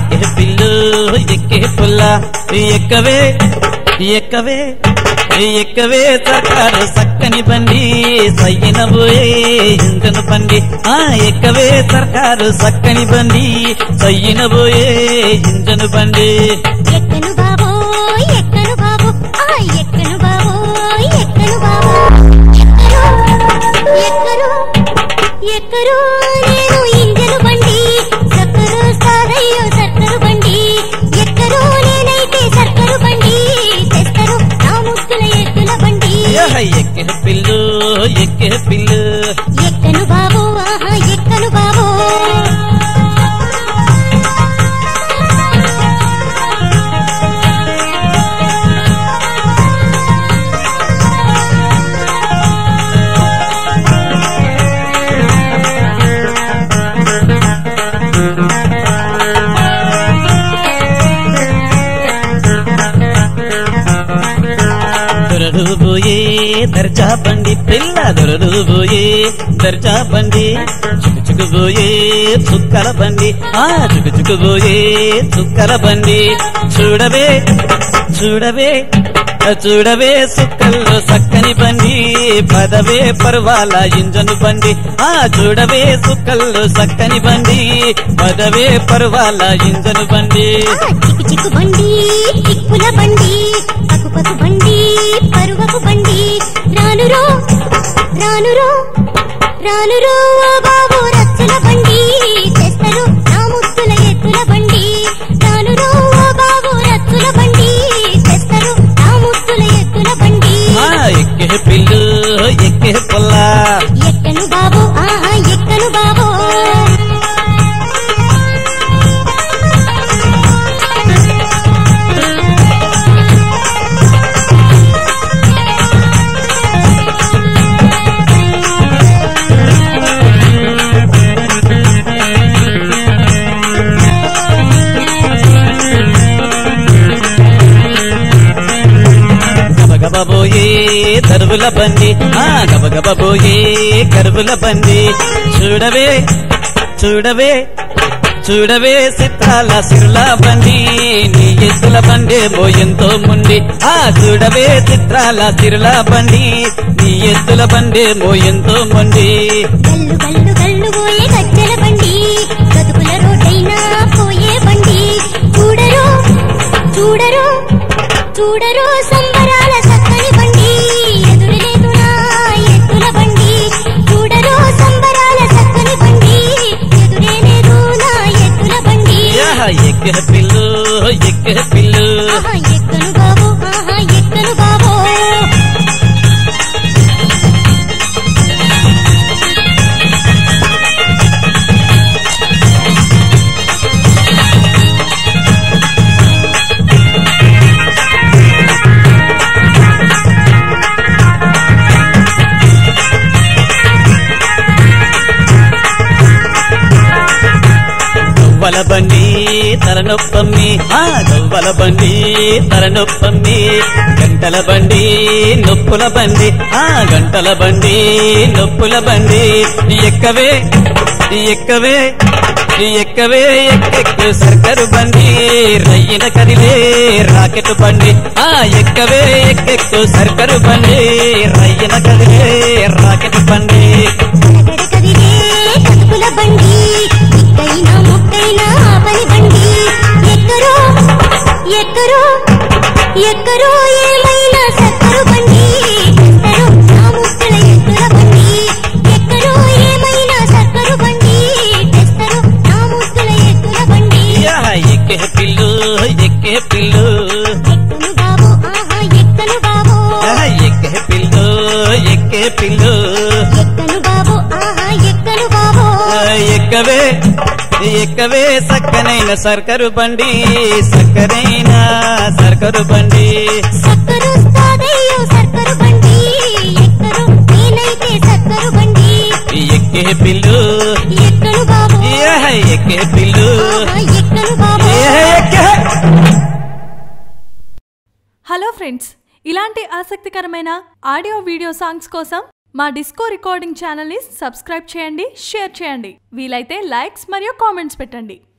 ఎక్కే పిల్లు ఎక్కే పుల్ల ఎక్కవే ఎక్కవే ఎక్కవే సర్కారు సక్కని బండి సయ్యన పోయే ఇంజను బండి ఆ ఎక్కవే సర్కారు సక్కని బండి సయ్యన పోయే ఇంజను బండి ఎక్కను బాబో ఎక్కను బాబు ఆ ఎక్కను బాబో ఎక్కను బాబు ఎక్కరు ఎక్కరు నేను ఇంజను బండి సక్కరు సాదయ్యో సక్కరు బండి ఎక్కరు నేనైతే సక్కరు బండి తెస్తరు నా ముద్దుల ఎద్దుల బండి యహ ఎక్కే పిల్లు ఎక్కే పిల్లు ఎక్కను బాబు ఆహా ఎక్కను బాబు దొరడు పోయే దర్జా బండి పిల్ల దొరడు పోయే దర్జా బండి చుకు పోయే చుక్కల బండి ఆ చుకు చుకు పోయే చుక్కల బండి చూడవే చూడవే చూడవే సుక్కల్లో సక్కని బండి పదవే పర్వాల ఇంజను బండి ఆ చూడవే సుక్కల్లో సక్కని బండి పదవే పర్వాల ఇంజను బండి ఆ చిక్కు చిక్కు బండి చిక్కుల బండి పకు పకు బండి పరువకు బండి రానురో రానురో రానురో ఓ బాబు రచ్చల బండి తెస్తరు నా ముద్దుల ఎత్తుల బండి రానురో ఓ బాబు రచ్చుల బండి తెస్తరు నా ముద్దుల ఎత్తుల బండి ఆ ఎక్కే పిల్లు ఎక్కే పుల్ల ఎక్కను బాబు ఆహా ఎక్కను బాబు గబగబబోయే కరువుల బండి ఆ గబగబబోయే కరువుల బండి చూడవే చూడవే చూడవే సిత్రాల సిరుల బండి నీ ఎద్దుల బండే ఎంతో ముండి ఆ చూడవే చిత్రాల సిరుల బండి నీ ఎద్దుల బండే ఎంతో ముండి గల్లు గల్లు గల్లు పోయే గజ్జల బండి గతుకుల రోడ్డైనా పోయే బండి చూడరు చూడరు చూడరు సంబరాల సక్కని బండి ఎదురులేదు నా ఎత్తుల బండి చూడరు సంబరాల సక్కని బండి ఎదురే లేదు నా ఎత్తుల బండి యాహ ఎక్కే పిల్లు ఎక్కే పిల్లు ఆహా ఎక్కను బాబు ఆహా ఎక్కను బాబు గవ్వల బండి తలనొప్పమ్మి ఆ గవ్వల బండి తలనొప్పమ్మి గంటల బండి నొప్పుల బండి ఆ గంటల బండి నొప్పుల బండి ఎక్కవే ఎక్కవే ఎక్కవే ఎక్కెక్కు సర్కరు బండి రయ్యిన కదిలే రాకెట్ బండి ఆ ఎక్కవే ఎక్కెక్కు సర్కరు బండి రయ్యిన కదిలే రాకెట్ బండి కడగడ కదిలే కతుకుల బండి ఇక్కైనా ముక్కైనా ఆపని బండి ఎక్కరో ఎక్కరో ఎక్కరో ఏమైనా సక్కరు బండి ఎక్కరో నా ముక్కల ఎత్తుల బండి ఎక్కరో ఏమైనా సక్కరు బండి తెస్తరు నా ముక్కల ఎత్తుల బండి యా ఎక్కే పిల్లు ఎక్కే పిల్లు ఎక్కను బాబు ఆహా ఎక్కను బాబు యా ఎక్కే పిల్లు ఎక్కే పిల్లు ఎక్కను బాబు ఆహా ఎక్కను బాబు ఆ, ఎక్కవే ఎక్కవే సక్కనైన సర్కరు బండి సక్కనైన సర్కరు బండి సక్కరు స్తాదయ్యో సక్కరు బండి ఎక్కరు నేనైతే సక్కరు బండి ఎక్కే పిల్లు ఎక్కను బాబు యా ఎక్కే పిల్లు ఆహా, ఎక్కను బాబు యా, ఎక్కే హలో ఫ్రెండ్స్ ఇలాంటి ఆసక్తికరమైన ఆడియో వీడియో సాంగ్స్ కోసం మా డిస్కో రికార్డింగ్ ఛానల్ని సబ్స్క్రైబ్ చేయండి షేర్ చేయండి వీలైతే లైక్స్ మరియు కామెంట్స్ పెట్టండి